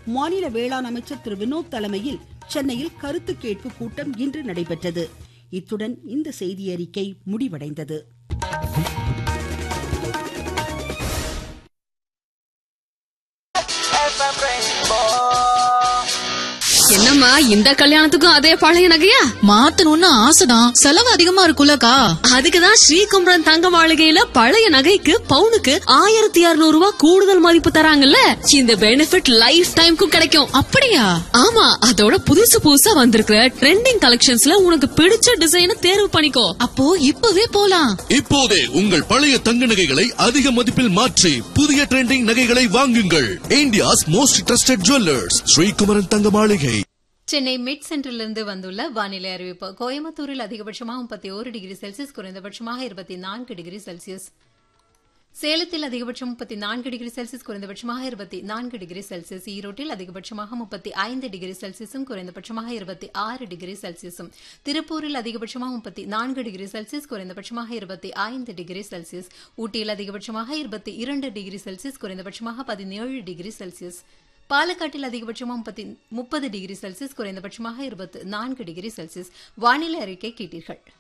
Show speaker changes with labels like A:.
A: மாநில வேளாண் அமைச்சர் திரு வினோத் தலைமையில் சென்னையில் கருத்து கேட்பு கூட்டம் இன்று நடைபெற்றது இத்துடன் இந்த செய்தியறிக்கை முடிவடைந்தது
B: என்னம்மா இந்த கல்யாணத்துக்கும் அதே பழைய நகையா
C: மாத்தணும்னு ஆசைதான் செலவு அதிகமா இருக்குல்லக்கா
B: அதுக்குதான் ஸ்ரீகுமரன் தங்க மாளிகையில பழைய நகைக்கு பவுனுக்கு ஆயிரத்தி இருநூறு ரூபாய் கூடுதல் மதிப்பு தராங்கல்ல இந்த பெனிஃபிட் லைஃப் டைம்க்கும் கிடைக்கும்
C: அப்படியா
B: ஆமா அதோட புதுசு புதுசா வந்திருக்கிற ட்ரெண்டிங் கலெக்ஷன்ஸ்ல உனக்கு பிடிச்ச டிசைனை தேர்வு பண்ணிக்கோ
C: அப்போ இப்பவே போலாம்
D: இப்போதே உங்கள் பழைய தங்க நகைகளை அதிக மதிப்பில் மாற்றி புதிய ட்ரெண்டிங் நகைகளை வாங்குங்கள் India's most trusted jewellers Srikumaran Thanga Maaligai
E: Chennai mid சென்டரிலிருந்து வந்துள்ள வானிலை அறிவிப்பு கோயம்புத்தூரில் அதிகபட்சமாக முப்பத்தி ஒரு டிகிரி செல்சியஸ் குறைந்தபட்சமாக இருபத்தி நான்கு டிகிரி செல்சியஸ் சேலத்தில் அதிகபட்சம் முப்பத்தி நான்கு டிகிரி செல்சியஸ் குறைந்தபட்சமாக இருபத்தி நான்கு டிகிரி செல்சியஸ் ஈரோட்டில் அதிகபட்சமாக முப்பத்தி ஐந்து டிகிரி செல்சியஸும் குறைந்தபட்சமாக இருபத்தி ஆறு டிகிரி செல்சியஸும் திருப்பூரில் அதிகபட்சமாக முப்பத்தி நான்கு டிகிரி செல்சியஸ் குறைந்தபட்சமாக இருபத்தி ஐந்து டிகிரி செல்சியஸ் ஊட்டியில் அதிகபட்சமாக இருபத்தி இரண்டு டிகிரி செல்சியஸ் குறைந்தபட்சமாக பதினேழு டிகிரி செல்சியஸ் பாலக்காட்டில் அதிகபட்சமாக முப்பத்தி முப்பது டிகிரி செல்சியஸ் குறைந்தபட்சமாக இருபத்தி நான்கு டிகிரி செல்சியஸ் வானிலை அறிக்கை கேட்டீர்கள்